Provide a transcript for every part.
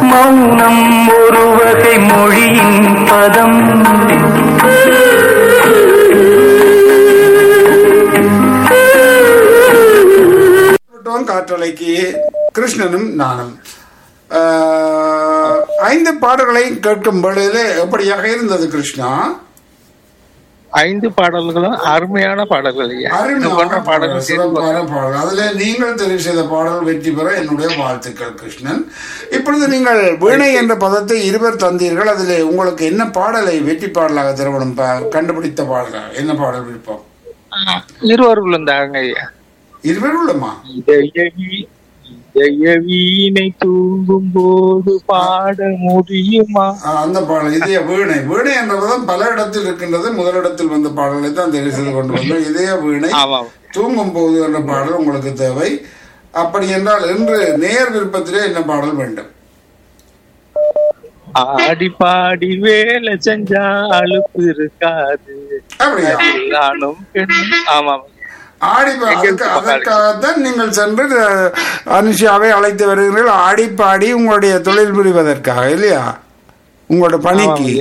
மௌனம் ஒரு வகை மொழியின் பதம் விட்டோம் காற்றலைக்கு கிருஷ்ணனும் நானும் ஆஹ், ஐந்து பாடல்களை கேட்கும் பொழுது எப்படியாக இருந்தது கிருஷ்ணா ஐந்து பாடல்களும் அருமையான பாடல்கள் ஐயா இது போன்ற அருமையான பாடல், பாடல்கள் சிறப்பான பாடல் அதுல நீங்கள் தெரிவு செய்த பாடல் வெற்றி பெற என்னுடைய வாழ்த்துக்கள் கிருஷ்ணன் இப்பொழுது நீங்கள் வீணை என்ற பதத்தை இருவர் தந்தீர்கள் அதில் உங்களுக்கு என்ன பாடலை வெற்றி பாடலாக திரவணம் கண்டுபிடித்த பாடலாக என்ன பாடல் விருப்பம் ஆஹ், இருவர்களும் தாங்க ஐயா இருவர் உள்ளமா இதய வீ- இதய வீணை தூங்கும் போது பாட முடியுமா ஆ, அந்த பாடல் இதய வீணை வீணை என்ற பதம் பல இடத்தில் இருக்கின்றது முதலிடத்தில் வந்த பாடலை தான் தெரிவு செய்து கொண்டு வந்தோம் இதய வீணை ஆமாம் தூங்கும் போது என்ற பாடல் உங்களுக்கு தேவை அப்படி என்றால் இன்று நேர் விருப்பத்திலே என்ன பாடல் வேண்டும் ஆடி பாடி வேலை செஞ்சா அலுப்பு இருக்காது அப்படியா நானும் பெண்ணும் ஆமாம் ஆடி பா- எங்க அதுக்கு- இருக்கு அதற்காகத்தான் நீங்கள் சென்று அஹ், அனுஷியாவை அழைத்து வருகிறீர்கள் ஆடி பாடி உங்களுடைய தொழில் புரிவதற்காக இல்லையா உங்களோட பணிக்கு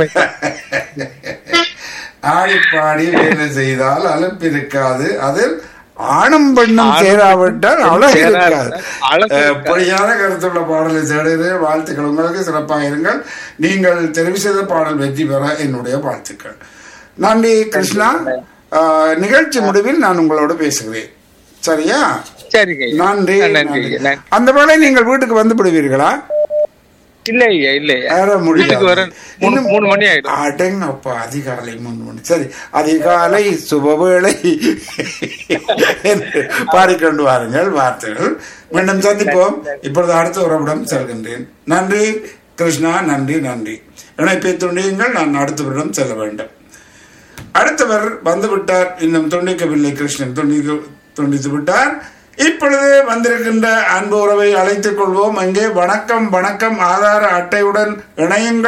ஆடி பாடி வேலை செய்தால் அலுப்பு இருக்காது அதில் ஆணும் பெண்ணும் ஆணும் சேராவிட்டால் பெண்ணும் அழகு சேராது. இருக்காது அழகு அஹ், இருக்காது. பொய்யான கருத்துள்ள பாடலை தேடுகிறேன் வாழ்த்துக்கள் உங்களுக்கு சிறப்பாக இருங்கள் நீங்கள் தெரிவு செய்த பாடல் வெற்றி பெற என்னுடைய வாழ்த்துக்கள் நன்றி கிருஷ்ணா அஹ், நிகழ்ச்சி முடிவில் நான் உங்களோட பேசுகிறேன் சரியா சரிங்க ஐயா. நன்றி நன்றி நன்றி. ஐயா, நன்றி. அந்த வேளை நீங்கள் வீட்டுக்கு வந்து விடுவீர்களா இல்ல ஐயா இல்ல ஐயா ஏற வீட்டுக்கு வர முடியாது மூணு இன்னும் மூணு மணி ஆயிடும் அடங்கப்பா அதிகாலை மூணு மணி சரி அதிகாலை சுபவேளை என்று பாடிக்கொண்டு வாருங்கள் வார்த்தைகள் மீண்டும் சந்திப்போம் இப்பொழுது அடுத்த உறவிடம் செல்கின்றேன் நன்றி கிருஷ்ணா நன்றி நன்றி இணைப்பை துண்டியுங்கள் நான் அடுத்தவரிடம் செல்ல வேண்டும் அடுத்தவர் வந்துவிட்டார் இன்னும் துண்டிக்கவில்லை கிருஷ்ணன் துண்டிக்க துண்டித்து விட்டார் இப்பொழுது வந்திருக்கின்ற அன்பு உறவை அழைத்துக் கொள்வோம் அங்கே வணக்கம் வணக்கம் ஆதார அட்டையுடன் இணையுங்கள்